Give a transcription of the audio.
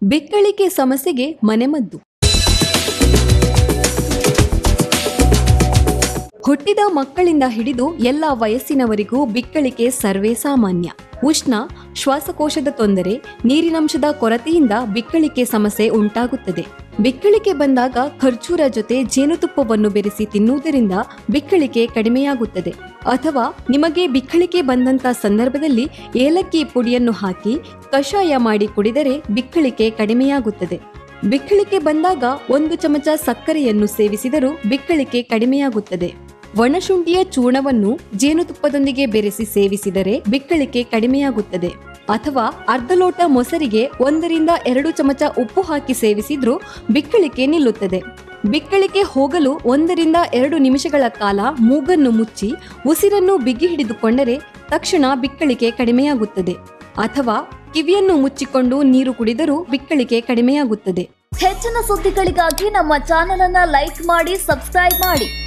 ಬಿಕ್ಕಳಿಕೆ ಸಮಸ್ಯೆಗೆ ಮನೆಮದ್ದು ಹುಟ್ಟಿದ ಮಕ್ಕಳಿಂದ ಹಿಡಿದು ಎಲ್ಲ ವಯಸ್ಸಿನವರಿಗೂ ಬಿಕ್ಕಳಿಕೆ ಸರ್ವೇ ಸಾಮಾನ್ಯ ಉಷ್ಣ ಶ್ವಾಸಕೋಶದ ತೊಂದರೆ ನೀರಿನಂಶದ ಕೊರತೆಯಿಂದ ಬಿಕ್ಕಳಿಕೆ ಸಮಸ್ಯೆ ಉಂಟಾಗುತ್ತದೆ ಬಿಕ್ಕಳಿಕೆ ಬಂದಾಗ ಖರ್ಜೂರ ಜೊತೆ ಜೇನುತುಪ್ಪವನ್ನು ಬೆರೆಸಿ ತಿನ್ನುವುದರಿಂದ ಬಿಕ್ಕಳಿಕೆ ಕಡಿಮೆಯಾಗುತ್ತದೆ ಅಥವಾ ನಿಮಗೆ ಬಿಕ್ಕಳಿಕೆ ಬಂದಂತ ಸಂದರ್ಭದಲ್ಲಿ ಏಲಕ್ಕಿ ಪುಡಿಯನ್ನು ಹಾಕಿ ಕಷಾಯ ಮಾಡಿ ಕುಡಿದರೆ ಬಿಕ್ಕಳಿಕೆ ಕಡಿಮೆಯಾಗುತ್ತದೆ ಬಿಕ್ಕಳಿಕೆ ಬಂದಾಗ ಒಂದು ಚಮಚ ಸಕ್ಕರೆಯನ್ನು ಸೇವಿಸಿದರೂ ಬಿಕ್ಕಳಿಕೆ ಕಡಿಮೆಯಾಗುತ್ತದೆ ಒಣಶುಂಠಿಯ ಚೂರ್ಣವನ್ನು ಜೇನುತುಪ್ಪದೊಂದಿಗೆ ಬೆರೆಸಿ ಸೇವಿಸಿದರೆ ಬಿಕ್ಕಳಿಕೆ ಕಡಿಮೆಯಾಗುತ್ತದೆ ಅಥವಾ ಅರ್ಧ ಲೋಟ ಮೊಸರಿಗೆ ಒಂದರಿಂದ ಎರಡು ಚಮಚ ಉಪ್ಪು ಹಾಕಿ ಸೇವಿಸಿದ್ರೂ ಬಿಕ್ಕಳಿಕೆ ನಿಲ್ಲುತ್ತದೆ ಬಿಕ್ಕಳಿಕೆ ಹೋಗಲು ಒಂದರಿಂದ ಎರಡು ನಿಮಿಷಗಳ ಕಾಲ ಮೂಗನ್ನು ಮುಚ್ಚಿ ಉಸಿರನ್ನು ಬಿಗಿ ಹಿಡಿದುಕೊಂಡರೆ ತಕ್ಷಣ ಬಿಕ್ಕಳಿಕೆ ಕಡಿಮೆಯಾಗುತ್ತದೆ ಅಥವಾ ಕಿವಿಯನ್ನು ಮುಚ್ಚಿಕೊಂಡು ನೀರು ಕುಡಿದರೂ ಬಿಕ್ಕಳಿಕೆ ಕಡಿಮೆಯಾಗುತ್ತದೆ ಹೆಚ್ಚಿನ ಸುದ್ದಿಗಳಿಗಾಗಿ ನಮ್ಮ ಚಾನೆಲ್ ಅನ್ನ ಲೈಕ್ ಮಾಡಿ ಸಬ್ಸ್ಕ್ರೈಬ್ ಮಾಡಿ